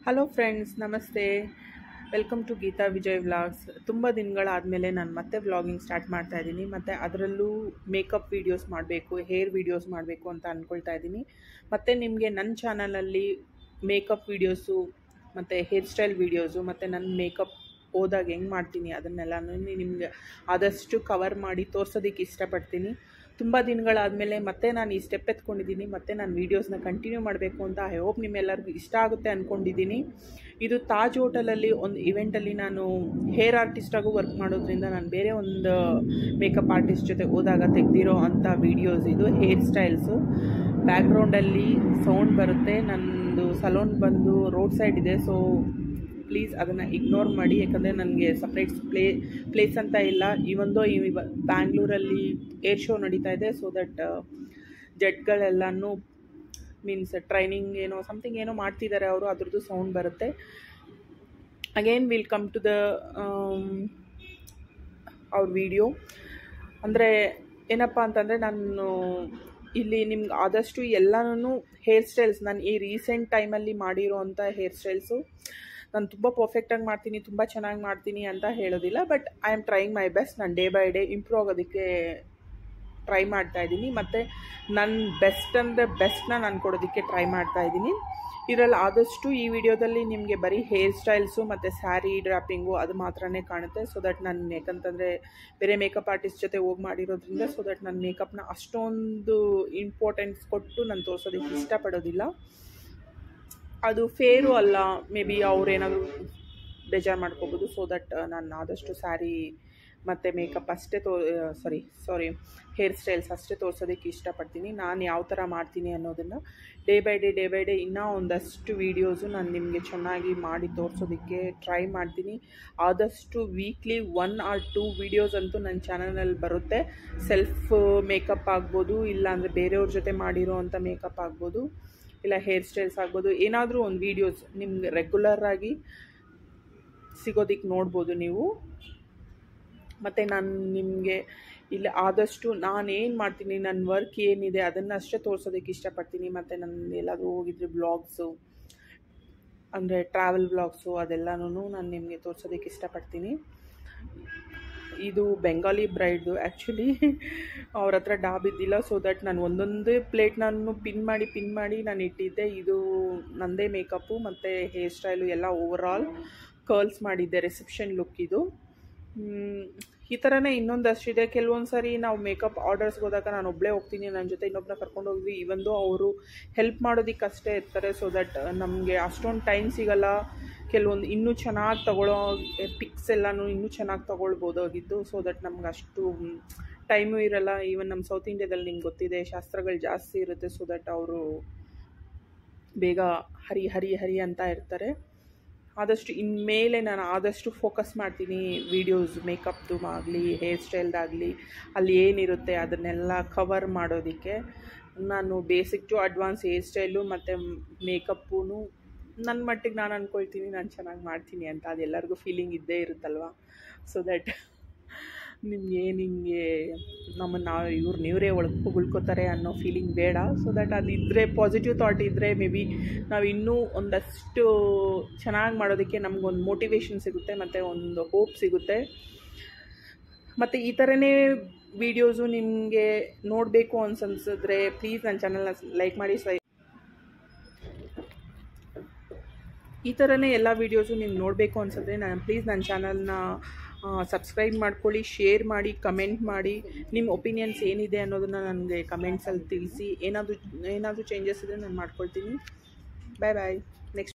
hello friends ನಮಸ್ತೆ welcome to Geetha Vijay vlogs ತುಂಬ ದಿನಗಳಾದಮೇಲೆ ನಾನು ಮತ್ತೆ ವ್ಲಾಗಿಂಗ್ ಸ್ಟಾರ್ಟ್ ಮಾಡ್ತಾ ಇದ್ದೀನಿ ಮತ್ತು ಅದರಲ್ಲೂ ಮೇಕಪ್ ವೀಡಿಯೋಸ್ ಮಾಡಬೇಕು ಹೇರ್ ವೀಡಿಯೋಸ್ ಮಾಡಬೇಕು ಅಂತ ಅಂದ್ಕೊಳ್ತಾ ಇದ್ದೀನಿ ಮತ್ತು ನಿಮಗೆ ನನ್ನ ಚಾನಲಲ್ಲಿ ಮೇಕಪ್ ವೀಡಿಯೋಸು ಮತ್ತು ಹೇರ್ ಸ್ಟೈಲ್ ವೀಡಿಯೋಸು ಮತ್ತು ನನ್ನ ಮೇಕಪ್ ಹೋದಾಗ ಹೆಂಗೆ ಮಾಡ್ತೀನಿ ಅದನ್ನೆಲ್ಲನೂ ನಿಮಗೆ ಆದಷ್ಟು ಕವರ್ ಮಾಡಿ ತೋರ್ಸೋದಕ್ಕೆ ಇಷ್ಟಪಡ್ತೀನಿ ತುಂಬ ದಿನಗಳಾದಮೇಲೆ ಮತ್ತೆ ನಾನು ಈ ಸ್ಟೆಪ್ ಎತ್ಕೊಂಡಿದ್ದೀನಿ ಮತ್ತು ನಾನು ವೀಡಿಯೋಸ್ನ ಕಂಟಿನ್ಯೂ ಮಾಡಬೇಕು ಅಂತ ಐ ಹೋಪ್ ನಿಮ್ಮೆಲ್ಲರಿಗೂ ಇಷ್ಟ ಆಗುತ್ತೆ ಅಂದ್ಕೊಂಡಿದ್ದೀನಿ ಇದು ತಾಜ್ ಹೋಟೆಲಲ್ಲಿ ಒಂದು ಇವೆಂಟಲ್ಲಿ ನಾನು ಹೇರ್ ಆರ್ಟಿಸ್ಟಾಗೂ ವರ್ಕ್ ಮಾಡೋದ್ರಿಂದ ನಾನು ಬೇರೆ ಒಂದು ಮೇಕಪ್ ಆರ್ಟಿಸ್ಟ್ ಜೊತೆ ಹೋದಾಗ ತೆಗೆದಿರೋ ಅಂಥ ವೀಡಿಯೋಸ್ ಇದು ಹೇರ್ ಸ್ಟೈಲ್ಸು ಬ್ಯಾಕ್ಗ್ರೌಂಡಲ್ಲಿ ಸೌಂಡ್ ಬರುತ್ತೆ ನನ್ನದು ಸಲೂನ್ ಬಂದು ರೋಡ್ ಸೈಡ್ ಇದೆ ಸೊ ಪ್ಲೀಸ್ ಅದನ್ನು ಇಗ್ನೋರ್ ಮಾಡಿ ಯಾಕಂದರೆ ನನಗೆ ಸಪ್ರೇಟ್ ಪ್ಲೇ ಪ್ಲೇಸ್ ಅಂತ ಇಲ್ಲ ಇವೊಂದು ಈ ಬ್ಯಾಂಗ್ಳೂರಲ್ಲಿ ಏರ್ ಶೋ ನಡೀತಾ ಇದೆ ಸೊ ದಟ್ ಜಡ್ಗಳೆಲ್ಲನೂ ಮೀನ್ಸ್ ಟ್ರೈನಿಂಗ್ ಏನೋ ಸಮಥಿಂಗ್ ಏನೋ ಮಾಡ್ತಿದ್ದಾರೆ ಅವರು ಅದ್ರದ್ದು ಸೌಂಡ್ ಬರುತ್ತೆ again will come to the ಅವ್ರ ವಿಡಿಯೋ ಅಂದರೆ ಏನಪ್ಪ ಅಂತಂದರೆ ನಾನು ಇಲ್ಲಿ ನಿಮ್ಗೆ ಆದಷ್ಟು ಎಲ್ಲನೂ ಹೇರ್ ಸ್ಟೈಲ್ಸ್ ನಾನು ಈ ರೀಸೆಂಟ್ ಟೈಮಲ್ಲಿ ಮಾಡಿರೋ ಅಂಥ ಹೇರ್ ಸ್ಟೈಲ್ಸು ನಾನು ತುಂಬ ಪರ್ಫೆಕ್ಟಾಗಿ ಮಾಡ್ತೀನಿ ತುಂಬ ಚೆನ್ನಾಗಿ ಮಾಡ್ತೀನಿ ಅಂತ ಹೇಳೋದಿಲ್ಲ but I am trying my best ನಾನು ಡೇ ಬೈ ಡೇ ಇಂಪ್ರೂವ್ ಆಗೋದಕ್ಕೆ ಟ್ರೈ ಮಾಡ್ತಾ ಇದ್ದೀನಿ ಮತ್ತು ನನ್ನ ಬೆಸ್ಟ್ ಅಂದರೆ ಬೆಸ್ಟ್ನ ನಾನು ಕೊಡೋದಕ್ಕೆ ಟ್ರೈ ಮಾಡ್ತಾ ಇದ್ದೀನಿ ಇದರಲ್ಲಿ ಆದಷ್ಟು ಈ ವಿಡಿಯೋದಲ್ಲಿ ನಿಮಗೆ ಬರೀ ಹೇರ್ ಸ್ಟೈಲ್ಸು ಮತ್ತು ಸ್ಯಾರಿ ಡ್ರಾಪಿಂಗು ಅದು ಮಾತ್ರನೇ ಕಾಣುತ್ತೆ ಸೊ ದಟ್ ನಾನು ಯಾಕಂತಂದರೆ ಬೇರೆ ಮೇಕಪ್ ಆರ್ಟಿಸ್ಟ್ ಜೊತೆ ಹೋಗಿ ಮಾಡಿರೋದ್ರಿಂದ ಸೊ ದಟ್ ನನ್ನ ಮೇಕಪ್ನ ಅಷ್ಟೊಂದು ಇಂಪಾರ್ಟೆನ್ಸ್ ಕೊಟ್ಟು ನಾನು ತೋರಿಸೋದಕ್ಕೆ ಇಷ್ಟಪಡೋದಿಲ್ಲ ಅದು ಫೇರು ಅಲ್ಲ ಮೇ ಬಿ ಅವ್ರೇನಾದರೂ ಬೇಜಾರು ಮಾಡ್ಕೋಬೋದು ಸೊ ದಟ್ ನಾನು ಆದಷ್ಟು ಸ್ಯಾರಿ ಮತ್ತು ಮೇಕಪ್ ಅಷ್ಟೇ ತೋ ಸಾರಿ ಸಾರಿ ಹೇರ್ ಸ್ಟೈಲ್ಸ್ ಅಷ್ಟೇ ತೋರಿಸೋದಕ್ಕೆ ಇಷ್ಟಪಡ್ತೀನಿ ನಾನು ಯಾವ ಥರ ಮಾಡ್ತೀನಿ ಅನ್ನೋದನ್ನು day by day day by day ಇನ್ನೂ ಒಂದಷ್ಟು ವೀಡಿಯೋಸು ನಾನು ನಿಮಗೆ ಚೆನ್ನಾಗಿ ಮಾಡಿ ತೋರಿಸೋದಕ್ಕೆ ಟ್ರೈ ಮಾಡ್ತೀನಿ ಆದಷ್ಟು weekly one or two videos ಅಂತೂ ನನ್ನ ಚಾನಲಲ್ಲಿ ಬರುತ್ತೆ ಸೆಲ್ಫ್ ಮೇಕಪ್ ಆಗ್ಬೋದು ಇಲ್ಲಾಂದರೆ ಬೇರೆಯವ್ರ ಜೊತೆ ಮಾಡಿರೋ ಅಂಥ ಮೇಕಪ್ ಆಗ್ಬೋದು ಇಲ್ಲ ಹೇರ್ ಸ್ಟೈಲ್ಸ್ ಆಗ್ಬೋದು ಏನಾದರೂ ಒಂದು ವೀಡಿಯೋಸ್ ನಿಮ್ಗೆ ರೆಗ್ಯುಲರಾಗಿ ಸಿಗೋದಕ್ಕೆ ನೋಡ್ಬೋದು ನೀವು ಮತ್ತು ನಾನು ನಿಮಗೆ ಇಲ್ಲಿ ಆದಷ್ಟು ನಾನು ಏನು ಮಾಡ್ತೀನಿ ನನ್ನ ವರ್ಕ್ ಏನಿದೆ ಅದನ್ನು ಅಷ್ಟೇ ತೋರಿಸೋದಕ್ಕೆ ಇಷ್ಟಪಡ್ತೀನಿ ಮತ್ತು ನನ್ನ ಎಲ್ಲಾದರೂ ಹೋಗಿದ್ರೆ ಬ್ಲಾಗ್ಸು ಅಂದರೆ ಟ್ರಾವೆಲ್ ಬ್ಲಾಗ್ಸು ಅದೆಲ್ಲನೂ ನಾನು ನಿಮಗೆ ತೋರಿಸೋದಕ್ಕೆ ಇಷ್ಟಪಡ್ತೀನಿ ಇದು ಬೆಂಗಾಲಿ ಬ್ರೈಡ್ದು ಆ್ಯಕ್ಚುಲಿ ಅವ್ರ ಹತ್ರ ಡಾಬ್ ಇದ್ದಿಲ್ಲ ಸೊ ದಟ್ ನಾನು ಒಂದೊಂದೇ ಪ್ಲೇಟ್ ನಾನು ಪಿನ್ ಮಾಡಿ ಪಿನ್ ಮಾಡಿ ನಾನು ಇಟ್ಟಿದ್ದೆ ಇದು ನನ್ನದೇ ಮೇಕಪ್ಪು ಮತ್ತು ಹೇರ್ ಸ್ಟೈಲು ಎಲ್ಲ ಓವರಾಲ್ ಕರ್ಲ್ಸ್ ಮಾಡಿದ್ದೆ ರಿಸೆಪ್ಷನ್ ಲುಕ್ ಇದು ಈ ಥರನೇ ಇನ್ನೊಂದಷ್ಟು ಇದೆ ಕೆಲವೊಂದು ಸಾರಿ ನಾವು ಮೇಕಪ್ ಆರ್ಡರ್ಸ್ಗೆ ಹೋದಾಗ ನಾನು ಒಬ್ಬಳೇ ಹೋಗ್ತೀನಿ ನನ್ನ ಜೊತೆ ಇನ್ನೊಬ್ಬನ ಕರ್ಕೊಂಡು ಹೋಗ್ವಿ ಇವಂದು ಅವರು ಹೆಲ್ಪ್ ಮಾಡೋದಕ್ಕೆ ಅಷ್ಟೇ ಇರ್ತಾರೆ ಸೊ ದಟ್ ನಮಗೆ ಅಷ್ಟೊಂದು ಟೈಮ್ ಸಿಗಲ್ಲ ಕೆಲವೊಂದು ಇನ್ನೂ ಚೆನ್ನಾಗಿ ತಗೊಳ್ಳೋ ಪಿಕ್ಸ್ ಎಲ್ಲನೂ ಇನ್ನೂ ಚೆನ್ನಾಗಿ ತೊಗೊಳ್ಬೋದಾಗಿತ್ತು ಸೊ ದಟ್ ನಮ್ಗೆ ಅಷ್ಟು ಟೈಮು ಇರಲ್ಲ ಈವನ್ ನಮ್ಮ ಸೌತ್ ಇಂಡಿಯಾದಲ್ಲಿ ನಿಮ್ಗೆ ಗೊತ್ತಿದೆ ಶಾಸ್ತ್ರಗಳು ಜಾಸ್ತಿ ಇರುತ್ತೆ ಸೊ ದಟ್ ಅವರು ಬೇಗ ಹರಿ ಹರಿ ಹರಿ ಅಂತ ಇರ್ತಾರೆ ಆದಷ್ಟು ಇನ್ಮೇಲೆ ನಾನು ಆದಷ್ಟು ಫೋಕಸ್ ಮಾಡ್ತೀನಿ ವೀಡಿಯೋಸ್ ಮೇಕಪ್ದು ಆಗಲಿ ಹೇರ್ ಸ್ಟೈಲ್ದಾಗಲಿ ಅಲ್ಲಿ ಏನಿರುತ್ತೆ ಅದನ್ನೆಲ್ಲ ಕವರ್ ಮಾಡೋದಕ್ಕೆ ನಾನು basic to advance hair style ಮತ್ತು ಮೇಕಪ್ಪೂ ನನ್ನ ಮಟ್ಟಿಗೆ ನಾನು ಅಂದ್ಕೊಳ್ತೀನಿ ನಾನು ಚೆನ್ನಾಗಿ ಮಾಡ್ತೀನಿ ಅಂತ ಅದೆಲ್ಲರಿಗೂ ಫೀಲಿಂಗ್ ಇದ್ದೇ ಇರುತ್ತಲ್ವ ಸೊ ದ್ಯಾಟ್ ನಿಮ್ಗೆ ನಿಮಗೆ ನಮ್ಮನ್ನು ನಾವು ಇವ್ರು ನೀವರೇ ಒಳಗೆ ಉಳ್ಕೋತಾರೆ ಅನ್ನೋ ಫೀಲಿಂಗ್ ಬೇಡ ಸೊ ದ್ಯಾಟ್ ಅದಿದ್ದರೆ ಪಾಸಿಟಿವ್ ಥಾಟ್ ಇದ್ದರೆ ಮೇ ಬಿ ನಾವು ಇನ್ನೂ ಒಂದಷ್ಟು ಚೆನ್ನಾಗಿ ಮಾಡೋದಕ್ಕೆ ನಮಗೊಂದು ಮೋಟಿವೇಶನ್ ಸಿಗುತ್ತೆ ಮತ್ತು ಒಂದು ಹೋಪ್ ಸಿಗುತ್ತೆ ಮತ್ತು ಈ ಥರನೇ ವೀಡಿಯೋಸು ನಿಮಗೆ ನೋಡಬೇಕು ಅನ್ಸನ್ಸಿದ್ರೆ ಪ್ಲೀಸ್ ನನ್ನ ಚಾನಲ್ನ ಲೈಕ್ ಮಾಡಿ ಸೈ ಈ ಥರನೇ ಎಲ್ಲ ವೀಡಿಯೋಸು ನೀವು ನೋಡಬೇಕು ಅನ್ಸಿದ್ರೆ ನಾನು ಪ್ಲೀಸ್ ನನ್ನ ಚಾನಲ್ನ ಸಬ್ಸ್ಕ್ರೈಬ್ ಮಾಡ್ಕೊಳ್ಳಿ ಶೇರ್ ಮಾಡಿ ಕಮೆಂಟ್ ಮಾಡಿ ನಿಮ್ಮ ಒಪಿನಿಯನ್ಸ್ ಏನಿದೆ ಅನ್ನೋದನ್ನು ನನಗೆ ಕಮೆಂಟ್ಸಲ್ಲಿ ತಿಳಿಸಿ ಏನಾದರೂ ಏನಾದರೂ ಚೇಂಜಸ್ ಇದ್ದರೆ ನಾನು ಮಾಡ್ಕೊಳ್ತೀನಿ ಬಾಯ್ ಬಾಯ್ ನೆಕ್ಸ್ಟ್